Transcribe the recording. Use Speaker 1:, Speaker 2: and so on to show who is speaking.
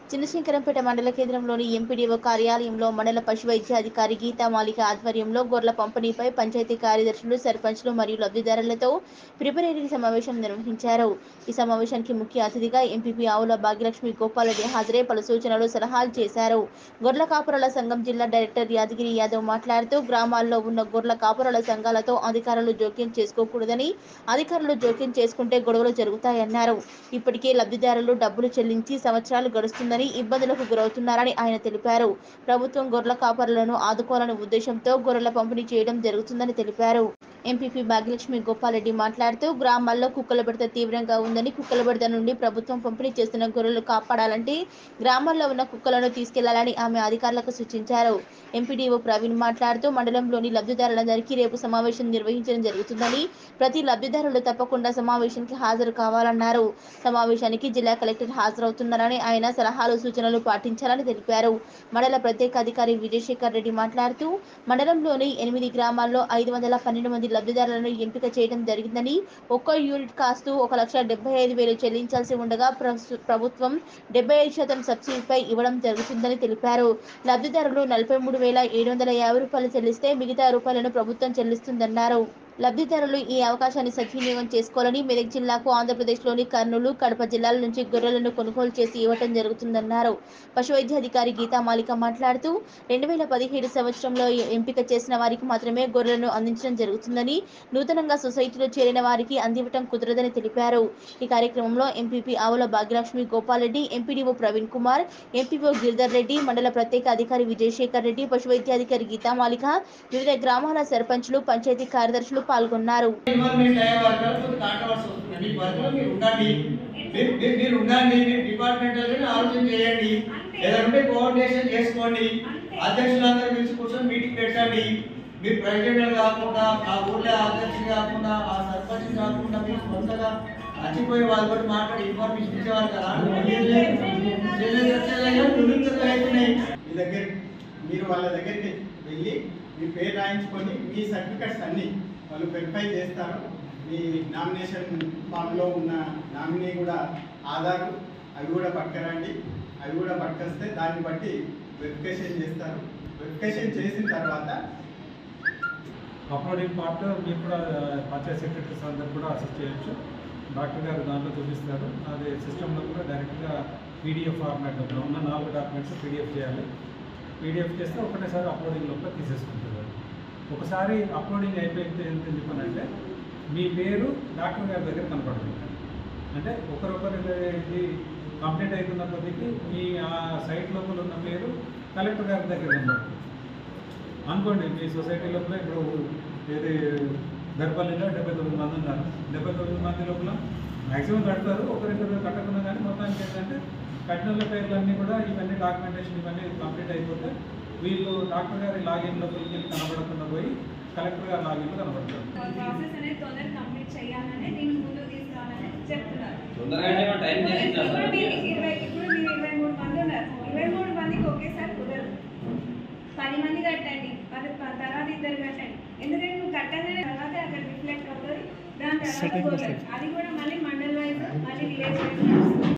Speaker 1: చిన్నశంకరంపేట మండల కేంద్రంలోని ఎంపీడీఓ కార్యాలయంలో మండల పశు వైద్య అధికారి గీతా మాలిక ఆధ్వర్యంలో గొర్రెల పంపిణీపై పంచాయతీ కార్యదర్శులు సర్పంచ్లు మరియు లబ్ధిదారులతో ప్రిపరేటరీ సమావేశం నిర్వహించారు ఈ సమావేశానికి ముఖ్య అతిథిగా ఎంపీపీ ఆవుల భాగ్యలక్ష్మి గోపాలరెడ్డి హాజరై పలు సూచనలు సలహాలు చేశారు గొర్రెల కాపురాల సంఘం జిల్లా డైరెక్టర్ యాదగిరి యాదవ్ మాట్లాడుతూ గ్రామాల్లో ఉన్న గొర్రెల కాపురాల సంఘాలతో అధికారులు జోక్యం చేసుకోకూడదని అధికారులు జోక్యం చేసుకుంటే గొడవలు జరుగుతాయన్నారు ఇప్పటికే లబ్ధిదారులు డబ్బులు చెల్లించి సంవత్సరాలు గడుస్తుందని ఇబ్బందులకు గురవుతున్నారని ఆయన తెలిపారు ప్రభుత్వం గొర్రెల కాపరులను ఆదుకోవాలనే ఉద్దేశంతో గొర్రెల పంపిణీ చేయడం జరుగుతుందని తెలిపారు ఎంపీపీ భాగ్యలక్ష్మి గోపాలరెడ్డి మాట్లాడుతూ గ్రామాల్లో కుక్కల బెడత తీవ్రంగా ఉందని కుక్కల బెడత నుండి ప్రభుత్వం పంపిణీ చేస్తున్న గొర్రెలు కాపాడాలంటే గ్రామాల్లో ఉన్న కుక్కలను తీసుకెళ్లాలని ఆమె అధికారులకు సూచించారు ఎంపీడీఓ ప్రవీణ్ మాట్లాడుతూ మండలంలోని లబ్ధిదారులందరికీ రేపు సమావేశం నిర్వహించడం జరుగుతుందని ప్రతి లబ్ధిదారులు తప్పకుండా సమావేశానికి హాజరు కావాలన్నారు సమావేశానికి జిల్లా కలెక్టర్ హాజరవుతున్నారని ఆయన సలహాలు సూచనలు పాటించాలని తెలిపారు మండల ప్రత్యేక అధికారి విజయశేఖర్ రెడ్డి మాట్లాడుతూ మండలంలోని ఎనిమిది గ్రామాల్లో ఐదు వందల పన్నెండు మంది లబ్ధిదారులను ఎంపిక చేయడం జరిగిందని ఒక్కో యూనిట్ కాస్తూ ఒక లక్ష డెబ్బై ఐదు వేలు చెల్లించాల్సి ఉండగా ప్రస్తు- ప్రభుత్వం డెబ్బై ఐదు శాతం సబ్సిడీపై ఇవ్వడం జరుగుతుందని తెలిపారు లబ్ధిదారులు నలభై మూడు వేల ఏడు వందల యాభై రూపాయలు చెల్లిస్తే మిగతా రూపాయలను ప్రభుత్వం చెల్లిస్తుందన్నారు లబ్ధిదారులు ఈ అవకాశాన్ని సద్వినియోగం చేసుకోవాలని మెదక్ జిల్లాకు ఆంధ్రప్రదేశ్లోని కర్నూలు కడప జిల్లాల నుంచి గొర్రెలను కొనుగోలు చేసి ఇవ్వటం జరుగుతుందన్నారు పశు వైద్య అధికారి గీతా మాలిక మాట్లాడుతూ రెండు వేల పదిహేడు సంవత్సరంలో ఎంపిక చేసిన వారికి మాత్రమే గొర్రెలను అందించడం జరుగుతుందని నూతనంగా సొసైటీలో చేరిన వారికి అందివ్వటం కుదరదని తెలిపారు ఈ కార్యక్రమంలో MPP Avula Bhagyalakshmi Gopal Reddy MPDO Praveen Kumar MPO Giridhar Reddy మండల ప్రత్యేక అధికారి విజయశేఖర్ రెడ్డి పశు వైద్య అధికారి గీతా మాలిక వివిధ గ్రామాల సర్పంచ్లు పంచాయతీ కార్యదర్శులు పాల్గొన్నారు
Speaker 2: ఇన్వాల్వ్మెంట్ అయ్యే వారు కొంచెం కాంట్రవర్సీ వస్తుంది మీ వర్క్లో మీరు ఉండండి మీరు మీరు- మీరు ఉండండి మీరు డిపార్ట్మెంట్ ఆలోచన చేయండి ఏదైనా ఉంటే కోఆర్డినేషన్ చేసుకోండి అధ్యక్షులందరూ పిలిచి కూర్చొని మీటింగ్ పెట్టండి మీరు ప్రెసిడెంట్ కాకుండా ఆ ఊర్లో అధ్యక్షుడు కాకుండా ఆ సర్పంచ్ కాకుండా మీరు సొంతగా చచ్చిపోయే వాళ్ళతో మాట్లాడి ఇన్ఫర్మేషన్ ఇచ్చేవారు కదా అవుతున్నాయి
Speaker 3: మీ దగ్గర మీరు వాళ్ళ దగ్గరికి వెళ్ళి మీ పేరు రాయించుకొని మీ సర్టిఫికెట్స్ అన్ని వాళ్ళు వెరిఫై చేస్తారు మీ నామినేషన్ ఫామ్లో ఉన్న నామినీ కూడా ఆధార్ అవి కూడా పట్టుకురండి అవి కూడా పట్టుకొస్తే దాన్ని బట్టి వెరిఫికేషన్ చేస్తారు వెరిఫికేషన్ చేసిన తర్వాత
Speaker 4: అప్లోడింగ్ పార్ట్ మీకు కూడా పంచాయత్ సెక్రటరీస్ అందరు కూడా అసిస్ట్ చేయొచ్చు డాక్టర్ గారు దాంట్లో చూపిస్తారు అది సిస్టంలో కూడా డైరెక్ట్గా పీడిఎఫ్ ఫార్మాట్లో ఉన్న నాలుగు డాక్యుమెంట్స్ పీడిఎఫ్ చేయాలి పీడిఎఫ్ చేస్తే ఒకటేసారి అప్లోడింగ్ లోపల తీసేసుకుంటుంది అది. ఒకసారి అప్లోడింగ్ అయిపోయితే ఎంత చెప్పానంటే మీ పేరు డాక్టర్ గారి దగ్గర కనపడుతుంది అంటే ఒకరొకరి ఇది కంప్లీట్ అవుతున్న కొద్దికి మీ ఆ సైట్ లోపల ఉన్న పేరు కలెక్టర్ గారి దగ్గర కనపడుతుంది అనుకోండి మీ సొసైటీ లోపల ఇప్పుడు ఏది గర్భాలిలో డెబ్బై తొమ్మిది మంది ఉన్నారు డెబ్బై తొమ్మిది మంది లోపల మ్యాక్సిమం కడతారు ఒకరిద్దరు కట్టకుండా కానీ మొత్తానికి ఏంటంటే కట్టిన పేర్లన్నీ కూడా ఇవన్నీ డాక్యుమెంటేషన్ ఇవన్నీ కంప్లీట్ అయిపోతే వీళ్ళు డాక్టర్ గారి లాగిన్లో వెళ్ళి కనబడకుండా పోయి కలెక్టర్ గారి లాగిన్లో కనబడతారు
Speaker 5: ప్రాసెస్ అనేది తొందరగా కంప్లీట్ చేయాలని దీన్ని ముందుకు తీసుకురావాలని చెప్తున్నారు
Speaker 6: తొందరగా అంటే మనం టైం
Speaker 5: ఇప్పుడు-
Speaker 6: చేసి
Speaker 5: ఇప్పుడు మీరు ఇరవై ఇప్పుడు మీరు ఇరవై మూడు మంది ఉన్నారు ఇరవై మూడు మందికి ఒకేసారి కుదరదు పది మంది కట్టండి పది ప- తర్వాత ఇద్దరు కట్టండి ఎందుకంటే నువ్వు కట్టగానే తర్వాత అక్కడ రిఫ్లెక్ట్ అవుతుంది దాని తర్వాత పోతుంది. అది కూడా మళ్ళీ మండల్ వైజ్ మళ్ళీ విలేజ్ వైజ్